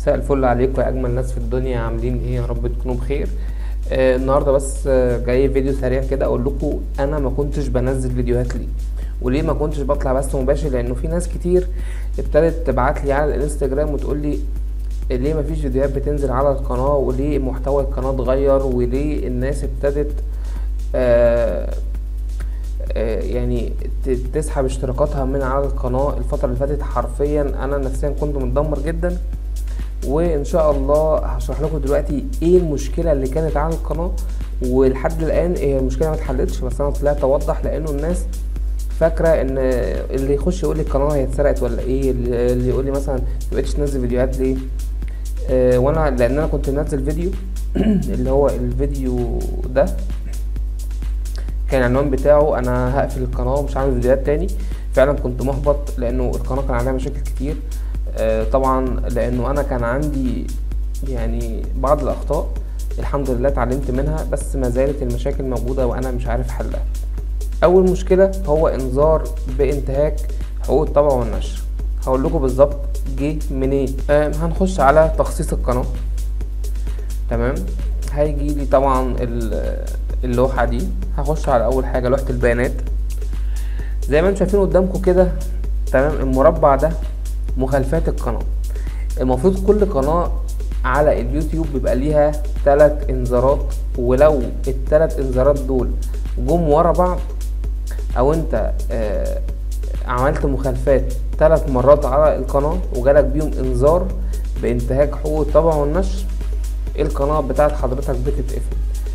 مساء الفل عليكم يا اجمل ناس في الدنيا عاملين ايه يا رب تكونوا بخير آه النهارده بس آه جاي فيديو سريع كده اقول لكم انا ما كنتش بنزل فيديوهات ليه وليه ما كنتش بطلع بث مباشر لانه في ناس كتير ابتدت تبعت لي على الانستجرام وتقول لي ليه ما فيش فيديوهات بتنزل على القناه وليه محتوى القناه اتغير وليه الناس ابتدت آه آه، يعني ت- تسحب اشتراكاتها من على القناة الفترة اللي فاتت حرفيا انا نفسيا كنت متدمر جدا وان شاء الله هشرح لكم دلوقتي ايه المشكلة اللي كانت على القناة ولحد الان هي المشكلة ما اتحلتش بس انا طلعت اوضح لانه الناس فاكرة ان اللي يخش يقول لي القناة هي اتسرقت ولا ايه اللي اللي يقول لي مثلا مبقتش تنزل فيديوهات ليه آه وانا لان انا كنت منزل فيديو اللي هو الفيديو ده كان العنوان بتاعه انا هقفل القناه ومش هعمل فيديوهات تاني فعلا كنت محبط لانه القناه كان عليها مشاكل كتير آه، طبعا لانه انا كان عندي يعني بعض الاخطاء الحمد لله اتعلمت منها بس ما زالت المشاكل موجوده وانا مش عارف حلها اول مشكله هو انذار بانتهاك حقوق الطبع والنشر هقول لكم بالظبط جه منين آه، هنخش على تخصيص القناه تمام هيجي لي طبعا ال- اللوحة دي هخش على أول حاجة لوحة البيانات زي ما انتم شايفين قدامكم كده تمام المربع ده مخالفات القناة المفروض كل قناة على اليوتيوب بيبقى ليها تلات انذارات ولو التلات انذارات دول جم ورا بعض او انت آه عملت مخالفات ثلاث مرات على القناة وجالك بيهم انذار بانتهاك حقوق الطبع والنشر القناة بتاعت حضرتك بتتقفل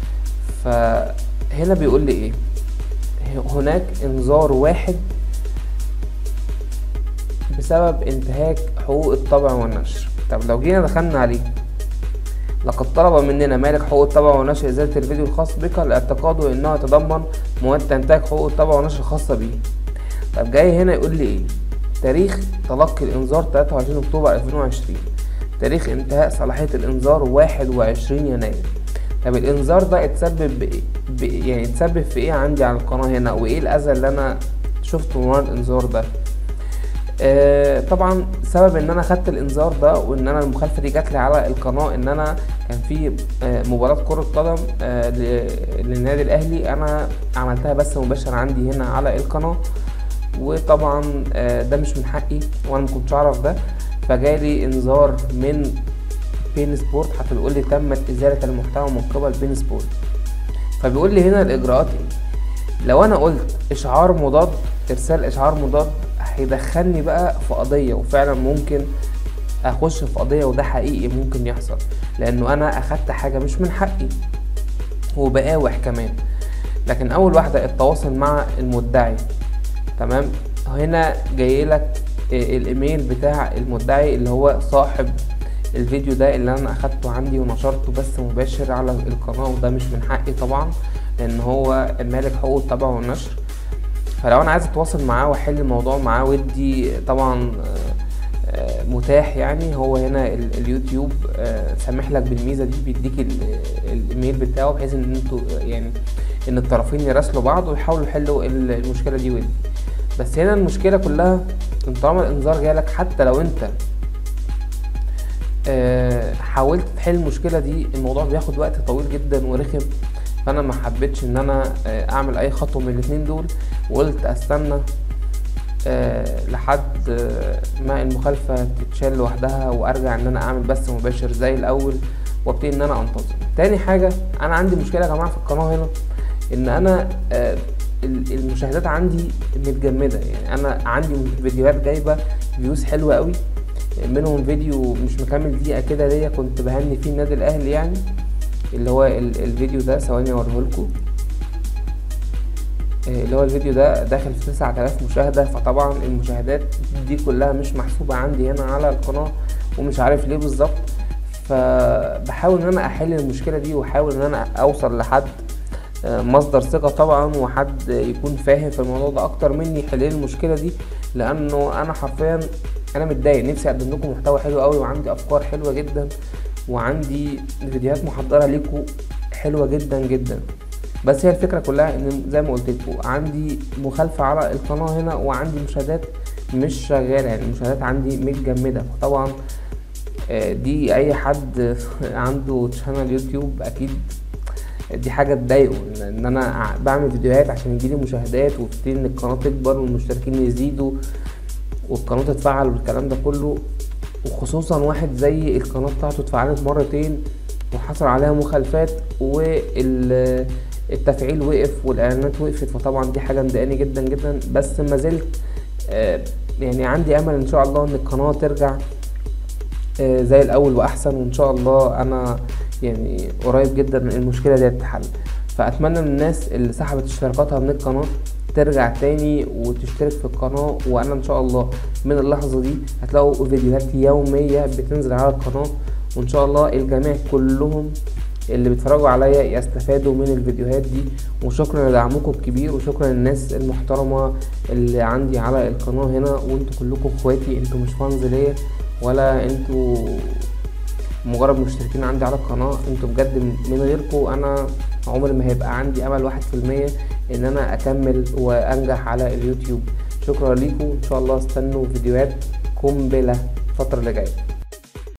فهنا بيقول لي ايه هناك انذار واحد بسبب انتهاك حقوق الطبع والنشر طب لو جينا دخلنا عليه لقد طلب مننا مالك حقوق الطبع والنشر ازالة الفيديو الخاص بك لاعتقاده انه يتضمن مواد تنتهك حقوق الطبع والنشر الخاصة به طب جاي هنا يقول لي ايه تاريخ تلقي الانذار 23 اكتوبر 2020 تاريخ انتهاء صلاحية الانذار 21 يناير طب الانذار ده اتسبب بايه ب- يعني اتسبب في ايه عندي على القناة هنا وايه الاذى اللي انا شفته من ورا الانذار ده آه طبعا سبب ان انا خدت الانذار ده وان انا المخالفه دي جات لي على القناه ان انا كان في آه مباراه كره قدم آه ل- للنادي الاهلي انا عملتها بس مباشر عندي هنا على القناه وطبعا آه ده مش من حقي وانا مكنتش اعرف ده فجالي انذار من بين سبورت حتى بيقول لي تمت ازاله المحتوى من قبل بين سبورت فبيقول لي هنا الاجراءات ايه لو انا قلت اشعار مضاد ارسال اشعار مضاد هيدخلني بقى في قضيه وفعلا ممكن اخش في قضيه وده حقيقي ممكن يحصل لانه انا اخدت حاجه مش من حقي وبقاوح كمان لكن اول واحده التواصل مع المدعي تمام هنا جاي لك الايميل بتاع المدعي اللي هو صاحب الفيديو ده اللي انا اخدته عندي ونشرته بس مباشر على القناه وده مش من حقي طبعا لان هو مالك حقوق الطبع والنشر فلو انا عايز اتواصل معاه واحل الموضوع معاه ودي طبعا آه، آه، متاح يعني هو هنا ال- اليوتيوب آه، سامح لك بالميزه دي بيديك ال- الايميل بتاعه بحيث ان انتوا يعني ان الطرفين يراسلوا بعض ويحاولوا يحلوا ال- المشكله دي ودي بس هنا المشكله كلها ان طالما الانذار جالك حتى لو انت آه، حاولت تحل المشكله دي الموضوع بياخد وقت طويل جدا ورخم فانا ما حبيتش ان انا آه، اعمل اي خطوه من الاتنين دول وقلت استنى آه، لحد آه، ما المخالفه تتشال لوحدها وارجع ان انا اعمل بث مباشر زي الاول وابتدي ان انا انتظم تاني حاجه انا عندي مشكله يا جماعه في القناه هنا ان انا آه، ال- المشاهدات عندي متجمده يعني انا عندي فيديوهات جايبه فيوز حلوه قوي منهم فيديو مش مكمل دقيقه كده ليا كنت بهني فيه النادي الاهلي يعني اللي هو ال- الفيديو ده ثواني اوريهولكوا آه، اللي هو الفيديو ده داخل في 9000 مشاهدة فطبعا المشاهدات دي كلها مش محسوبة عندي هنا على القناة ومش عارف ليه بالظبط فبحاول ان انا احل المشكلة دي واحاول ان انا اوصل لحد آه، مصدر ثقة طبعا وحد يكون فاهم في الموضوع ده اكتر مني يحل لي المشكلة دي لانه انا حرفيا انا متضايق نفسي اقدم لكم محتوى حلو قوي وعندي افكار حلوة جدا وعندي فيديوهات محضرة ليكم حلوة جدا جدا بس هي الفكره كلها ان زي ما قلت لكم عندي مخالفه على القناه هنا وعندي مشاهدات مش شغاله يعني المشاهدات عندي متجمده فطبعا آه، دي اي حد عنده شانل يوتيوب اكيد دي حاجه تضايقه ان إن انا ع- بعمل فيديوهات عشان يجيلي مشاهدات وتبتدي ان القناه تكبر والمشتركين يزيدوا والقناه تتفعل والكلام ده كله وخصوصا واحد زي القناه بتاعته اتفعلت مرتين وحصل عليها مخالفات والتفعيل وقف والاعلانات وقفت فطبعا دي حاجه مضايقاني جدا جدا بس ما زلت آه، يعني عندي امل ان شاء الله ان القناه ترجع آه، زي الاول واحسن وان شاء الله انا يعني قريب جدا المشكله دي تتحل فاتمنى من الناس اللي سحبت اشتراكاتها من القناه ترجع تاني وتشترك في القناه وانا ان شاء الله من اللحظه دي هتلاقوا فيديوهات يوميه بتنزل على القناه وان شاء الله الجميع كلهم اللي بيتفرجوا عليا يستفادوا من الفيديوهات دي وشكرا لدعمكم الكبير وشكرا للناس المحترمة اللي عندي على القناة هنا وانتوا كلكم اخواتي انتوا مش فانز ليا ولا انتوا مجرد مشتركين عندي على القناة انتوا بجد من غيركم انا عمري ما هيبقى عندي امل واحد في المية ان انا اكمل وانجح على اليوتيوب شكرا ليكم ان شاء الله استنوا فيديوهات قنبلة الفترة اللي جاية